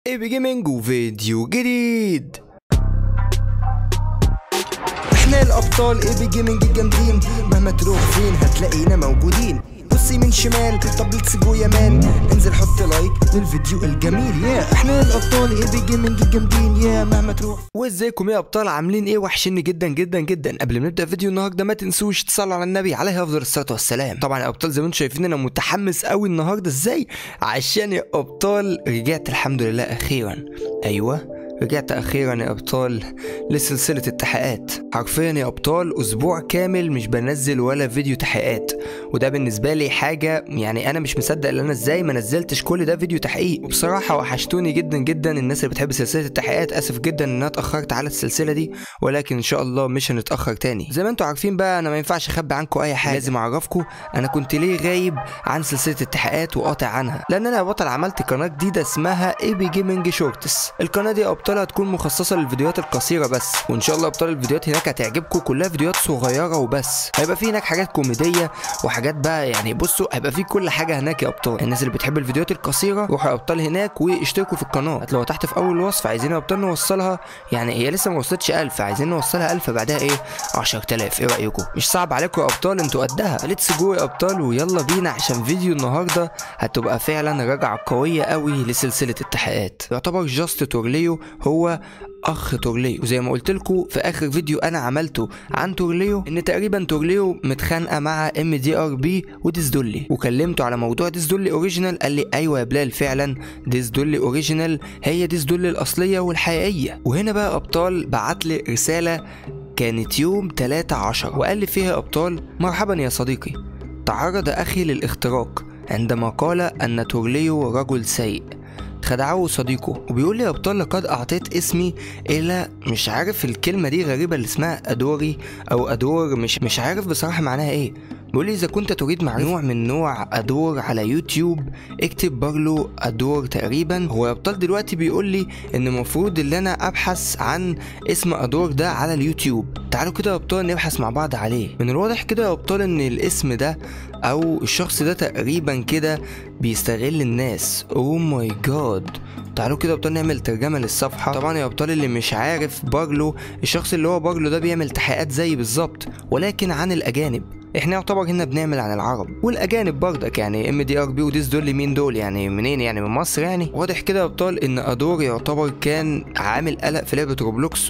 اي بي جيمنج وفيديو جديد احنا الابطال اي بي جيمنج الجامدين مهما تروح فين هتلاقينا موجودين بص يمين شمال طب ليتس جو يا مان انزل حط لايك للفيديو الجميل يا احنا الابطال اي بي جيمنج الجامدين يا مهما تروح وازيكم يا ابطال عاملين ايه وحشني جدا جدا جدا قبل ما نبدا فيديو النهارده ما تنسوش تصلوا على النبي عليه افضل الصلاه والسلام طبعا يا ابطال زي ما انتم شايفين انا متحمس قوي النهارده ازاي عشان يا ابطال رجعت الحمد لله اخيرا ايوه رجعت اخيرا يا ابطال لسلسله التحقيقات حرفيا يا ابطال اسبوع كامل مش بنزل ولا فيديو تحقيقات وده بالنسبه لي حاجه يعني انا مش مصدق ان انا ازاي ما نزلتش كل ده فيديو تحقيق وبصراحه وحشتوني جدا جدا الناس اللي بتحب سلسله التحقيقات اسف جدا ان انا اتاخرت على السلسله دي ولكن ان شاء الله مش هنتاخر تاني زي ما انتم عارفين بقى انا ما ينفعش اخبي عنكم اي حاجه لازم اعرفكم انا كنت ليه غايب عن سلسله التحقيقات وقاطع عنها لان انا يا بطل عملت قناه جديده اسمها اي بي جيمنج شورتس القناه دي يا ابطال هتكون مخصصه للفيديوهات القصيره بس وان شاء الله ابطال الفيديوهات هناك هتعجبكم كلها فيديوهات صغيره وبس هيبقى في هناك حاجات كوميديه وحاجات بقى يعني بصوا هيبقى في كل حاجه هناك يا ابطال الناس اللي بتحب الفيديوهات القصيره روحوا يا ابطال هناك واشتركوا في القناه هتلاقوا تحت في اول وصف عايزين يا ابطال نوصلها يعني هي لسه ما وصلتش 1000 عايزين نوصلها 1000 بعدها ايه 10000 ايه رايكم مش صعب عليكم يا ابطال انتوا قدها ليتس جو يا ابطال ويلا بينا عشان فيديو النهارده هتبقى فعلا رجعه قويه قوي لسلسله التحقيقات يعتبر جاست تورليو هو اخ تورليو وزي ما قلت لكم في اخر فيديو انا عملته عن تورليو ان تقريبا تورليو متخانقه مع ام دي ار بي وديس دولي وكلمته على موضوع ديس دولي اوريجينال قال لي ايوه يا بلال فعلا ديس دولي اوريجينال هي ديس دولي الاصليه والحقيقيه وهنا بقى ابطال بعت لي رساله كانت يوم 13 وقال لي فيها ابطال مرحبا يا صديقي تعرض اخي للاختراق عندما قال ان تورليو رجل سيء خدعه صديقه وبيقول لي يا ابطال لقد اعطيت اسمي الى مش عارف الكلمه دي غريبه اللي اسمها ادوري او ادور مش مش عارف بصراحه معناها ايه بيقول لي اذا كنت تريد معرفة نوع من نوع ادور على يوتيوب اكتب بارلو ادور تقريبا هو يا ابطال دلوقتي بيقول لي ان المفروض ان انا ابحث عن اسم ادور ده على اليوتيوب تعالوا كده يا ابطال نبحث مع بعض عليه من الواضح كده يا ابطال ان الاسم ده او الشخص ده تقريبا كده بيستغل الناس اوه ماي جاد تعالوا كده يا ابطال نعمل ترجمه للصفحه طبعا يا ابطال اللي مش عارف بارلو الشخص اللي هو بارلو ده بيعمل تحقيقات زي بالظبط ولكن عن الاجانب احنا يعتبر هنا بنعمل عن العرب والاجانب برضك يعني ام دي ار بي وديس دول مين دول يعني منين يعني من مصر يعني واضح كده يا ابطال ان ادور يعتبر كان عامل قلق في لعبه روبلوكس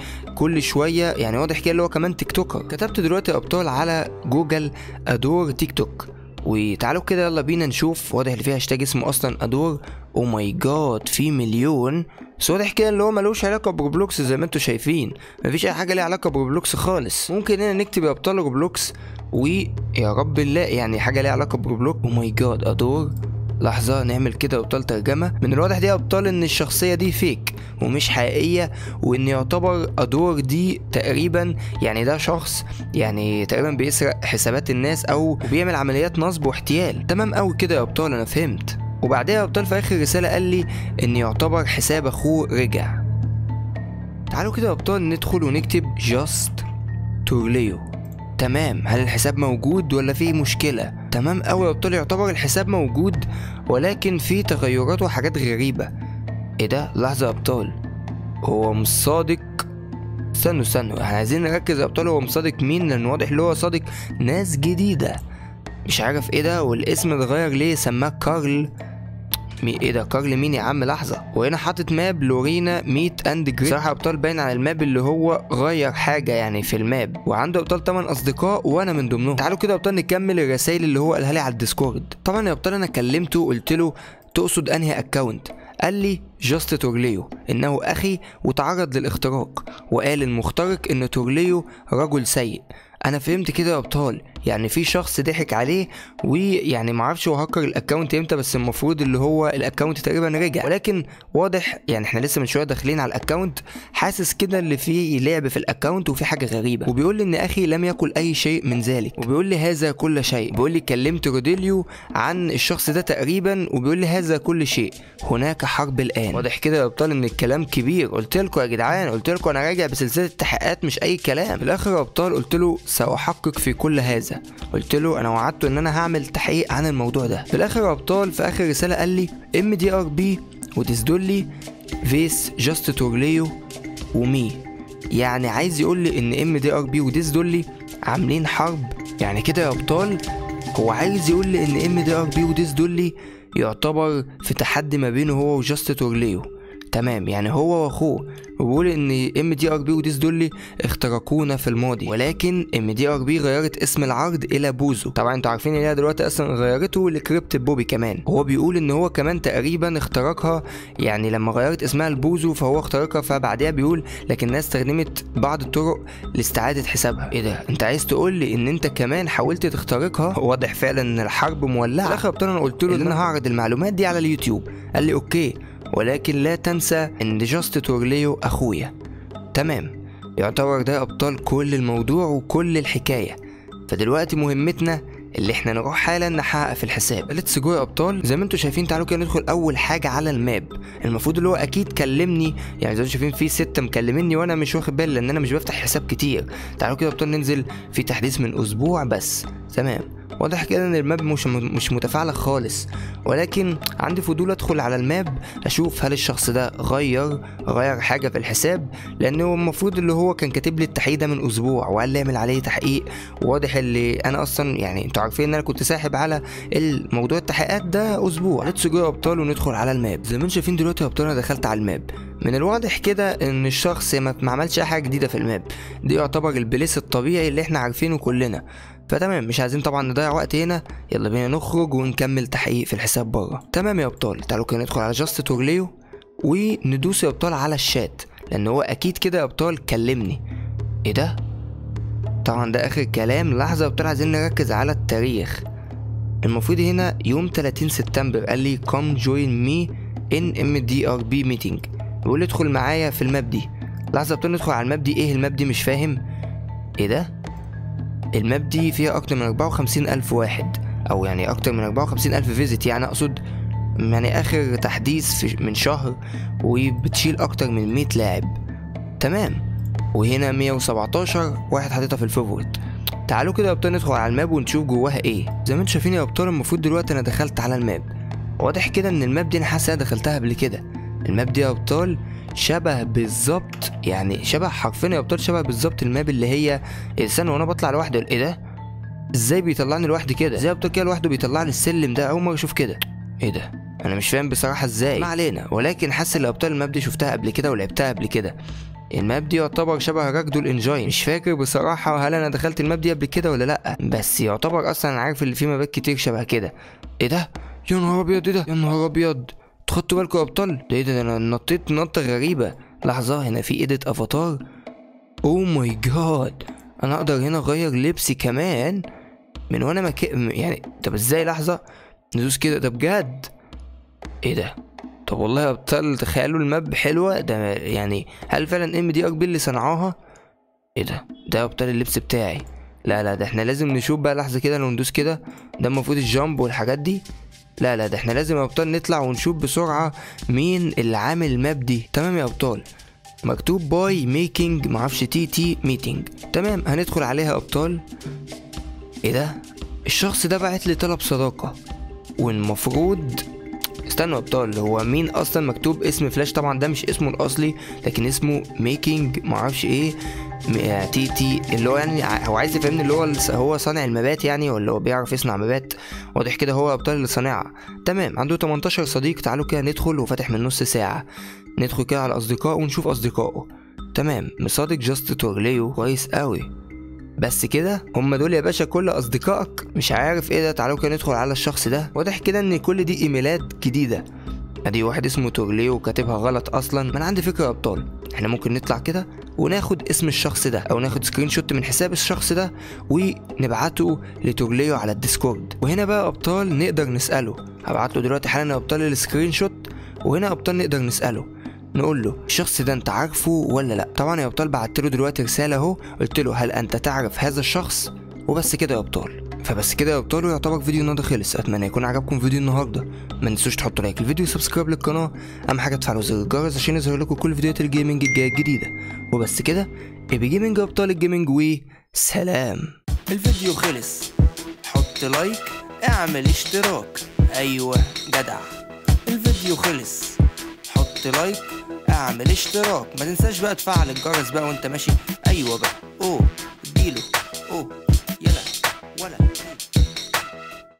وكل شويه يعني واضح كده اللي هو كمان تيك توكر كتبت دلوقتي يا ابطال على جوجل ادور تيك توك وتعالوا كده يلا بينا نشوف واضح اللي فيها هاشتاج اسمه اصلا ادور او ماي جاد في مليون بس واضح كده اللي هو ملوش علاقه بروبلوكس زي ما انتم شايفين مفيش اي حاجه ليها علاقه بروبلوكس خالص ممكن هنا نكتب يا ابطال روبلوكس ويا رب الله يعني حاجه ليها علاقه بروبلوكس او ماي جاد ادور لحظة نعمل كده ابطال ترجمة من الواضح دي يا ابطال ان الشخصية دي فيك ومش حقيقية وان يعتبر ادور دي تقريبا يعني ده شخص يعني تقريبا بيسرق حسابات الناس او بيعمل عمليات نصب واحتيال تمام قوي كده يا ابطال انا فهمت وبعدها يا ابطال في اخر رسالة قال لي ان يعتبر حساب اخوه رجع تعالوا كده يا ابطال ندخل ونكتب جاست تورليو تمام هل الحساب موجود ولا فيه مشكلة تمام أوي يا أبطال يعتبر الحساب موجود ولكن فيه تغيرات وحاجات غريبة ايه ده لحظة يا أبطال هو مش صادق استنوا استنوا احنا عايزين نركز يا أبطال هو مصادق مين لأن واضح اللي هو صادق ناس جديدة مش عارف ايه ده والاسم اتغير ليه سماه كارل مي ايه ده كارل مين يا عم لحظه وهنا حاطط ماب لورينا ميت اند جريت صراحه ابطال باين على الماب اللي هو غير حاجه يعني في الماب وعنده ابطال 8 اصدقاء وانا من ضمنهم تعالوا كده ابطال نكمل الرسائل اللي هو قالها لي على الديسكورد طبعا يا ابطال انا كلمته قلت له تقصد انهي اكونت قال لي جاست تورليو انه اخي وتعرض للاختراق وقال المخترق ان تورليو رجل سيء انا فهمت كده يا ابطال يعني في شخص ضحك عليه ويعني معرفش هو هكر الاكونت امتى بس المفروض اللي هو الاكونت تقريبا رجع ولكن واضح يعني احنا لسه من شويه داخلين على الاكونت حاسس كده اللي فيه لعب في الاكونت وفي حاجه غريبه وبيقول لي ان اخي لم يقل اي شيء من ذلك وبيقول لي هذا كل شيء بيقول لي كلمت روديليو عن الشخص ده تقريبا وبيقول لي هذا كل شيء هناك حرب الان واضح كده يا ابطال ان الكلام كبير قلت لكم يا جدعان قلت لكم انا راجع بسلسله تحقيقات مش اي كلام في الاخر يا ابطال قلت له ساحقق في كل هذا قلت له انا وعدته ان انا هعمل تحقيق عن الموضوع ده في الاخر يا ابطال في اخر رساله قال لي ام دي ار بي وديسدولي فيس جاست تورليو ومي يعني عايز يقول لي ان ام دي ار بي وديس دولي عاملين حرب يعني كده يا ابطال هو عايز يقول لي ان ام دي ار بي وديس دولي يعتبر في تحدي ما بينه هو وجاست تورليو تمام يعني هو واخوه وبيقول ان ام دي ار بي وديس دولي اخترقونا في الماضي ولكن ام دي ار بي غيرت اسم العرض الى بوزو طبعا انتوا عارفين ان هي دلوقتي اصلا غيرته لكريبت بوبي كمان هو بيقول ان هو كمان تقريبا اخترقها يعني لما غيرت اسمها لبوزو فهو اخترقها فبعدها بيقول لكن الناس استخدمت بعض الطرق لاستعاده حسابها ايه ده انت عايز تقول لي ان انت كمان حاولت تخترقها واضح فعلا ان الحرب مولعه في الاخر ابطال انا قلت له ان انا هعرض المعلومات دي على اليوتيوب قال لي اوكي ولكن لا تنسى ان جاست تورليو اخويا تمام يعتبر ده ابطال كل الموضوع وكل الحكايه فدلوقتي مهمتنا اللي احنا نروح حالا نحقق في الحساب ليتس جو يا ابطال زي ما انتم شايفين تعالوا كده ندخل اول حاجه على الماب المفروض اللي هو اكيد كلمني يعني زي ما انتم شايفين في ستة مكلميني وانا مش واخد بالي لان انا مش بفتح حساب كتير تعالوا كده يا ابطال ننزل في تحديث من اسبوع بس تمام واضح كده ان الماب مش مش متفاعله خالص ولكن عندي فضول ادخل على الماب اشوف هل الشخص ده غير غير حاجه في الحساب لانه المفروض اللي هو كان كاتب لي التحقيق ده من اسبوع وقال لي اعمل عليه تحقيق واضح اللي انا اصلا يعني انتوا عارفين ان انا كنت ساحب على الموضوع التحقيقات ده اسبوع ليتس جو يا ابطال وندخل على الماب زي ما انتم شايفين دلوقتي يا ابطال انا دخلت على الماب من الواضح كده ان الشخص ما ما عملش اي حاجه جديده في الماب دي يعتبر البليس الطبيعي اللي احنا عارفينه كلنا فتمام مش عايزين طبعا نضيع وقت هنا يلا بينا نخرج ونكمل تحقيق في الحساب بره تمام يا ابطال تعالوا كده ندخل على جاست تورليو وندوس يا ابطال على الشات لان هو اكيد كده يا ابطال كلمني ايه ده طبعا ده اخر كلام لحظه يا ابطال عايزين نركز على التاريخ المفروض هنا يوم 30 سبتمبر قال لي come join me in MDRB meeting بيقول لي ادخل معايا في الماب دي لحظه ابتدي ندخل على الماب دي ايه الماب دي مش فاهم ايه ده الماب دي فيها اكتر من 54 الف واحد او يعني اكتر من 54 الف فيزيت يعني اقصد يعني اخر تحديث في من شهر وبتشيل اكتر من 100 لاعب تمام وهنا 117 واحد حاططها في الفيفوريت تعالوا كده يا ابطال ندخل على الماب ونشوف جواها ايه زي ما انتم شايفين يا ابطال المفروض دلوقتي انا دخلت على الماب واضح كده ان الماب دي انا حاسس انا دخلتها قبل كده الماب دي يا ابطال شبه بالظبط يعني شبه حرفيا يا ابطال شبه بالظبط الماب اللي هي استنى وانا بطلع لوحدي ايه ده ازاي بيطلعني لوحدي كده ازاي ابطال كده لوحده بيطلعني السلم ده اول مره اشوف كده ايه ده انا مش فاهم بصراحه ازاي ما علينا ولكن حاسس ان ابطال الماب دي شفتها قبل كده ولعبتها قبل كده الماب دي يعتبر شبه راكدو الانجاين مش فاكر بصراحة هل انا دخلت الماب دي قبل كده ولا لا بس يعتبر اصلا عارف اللي فيه مابات كتير شبه كده ايه ده يا نهار ابيض ايه ده يا نهار ابيض خدتوا بالكم يا ابطال ده ايه ده انا نطيت نطة غريبة لحظة هنا في ايديت افاتار او ماي جاد انا اقدر هنا اغير لبسي كمان من وانا مك... يعني طب ازاي لحظة ندوس كده ده بجد ايه ده طب والله يا ابطال تخيلوا الماب حلوة ده يعني هل فعلا ام دي ار بي اللي صنعوها ايه ده ده يا ابطال اللبس بتاعي لا لا ده احنا لازم نشوف بقى لحظة كده لو ندوس كده ده المفروض الجامب والحاجات دي لا لا ده احنا لازم يا ابطال نطلع ونشوف بسرعة مين اللي عامل الماب دي تمام يا ابطال مكتوب باي ميكينج معرفش تي تي ميتنج تمام هندخل عليها ابطال ايه ده الشخص ده بعت لي طلب صداقة والمفروض استنوا يا ابطال هو مين اصلا مكتوب اسم فلاش طبعا ده مش اسمه الاصلي لكن اسمه ميكينج معرفش ايه م- تي تي اللي هو يعني ع- هو عايز يفهمني اللي هو الس- هو صانع المبات يعني ولا هو بيعرف يصنع مبات واضح كده هو ابطال اللي صانعها تمام عنده 18 صديق تعالوا كده ندخل وفاتح من نص ساعة ندخل كده على اصدقائه ونشوف اصدقائه تمام مصادق جاست تورليو كويس قوي بس كده هم دول يا باشا كل اصدقائك مش عارف ايه ده تعالوا كده ندخل على الشخص ده واضح كده ان كل دي ايميلات جديده ادي واحد اسمه تورليو كاتبها غلط اصلا ما انا عندي فكره يا ابطال احنا ممكن نطلع كده وناخد اسم الشخص ده او ناخد سكرين شوت من حساب الشخص ده ونبعته لتورليو على الديسكورد وهنا بقى يا ابطال نقدر نساله هبعت له دلوقتي حالا يا ابطال السكرين شوت وهنا يا ابطال نقدر نساله نقول له الشخص ده انت عارفه ولا لا طبعا يا ابطال بعت له دلوقتي رساله اهو قلت له هل انت تعرف هذا الشخص وبس كده يا ابطال فبس كده يا ابطال ويعتبر فيديو النهارده خلص اتمنى يكون عجبكم فيديو النهارده ما تنسوش تحطوا لايك الفيديو وسبسكرايب للقناه اهم حاجه تفعلوا زر الجرس عشان يظهر لكم كل فيديوهات الجيمنج الجايه الجديده وبس كده ابي جيمنج ابطال الجيمنج وسلام الفيديو خلص حط لايك اعمل اشتراك ايوه جدع الفيديو خلص حط لايك اعمل اشتراك ما تنساش بقى تفعل الجرس بقى وانت ماشي ايوه بقى اوه اديله اوه يلا ولا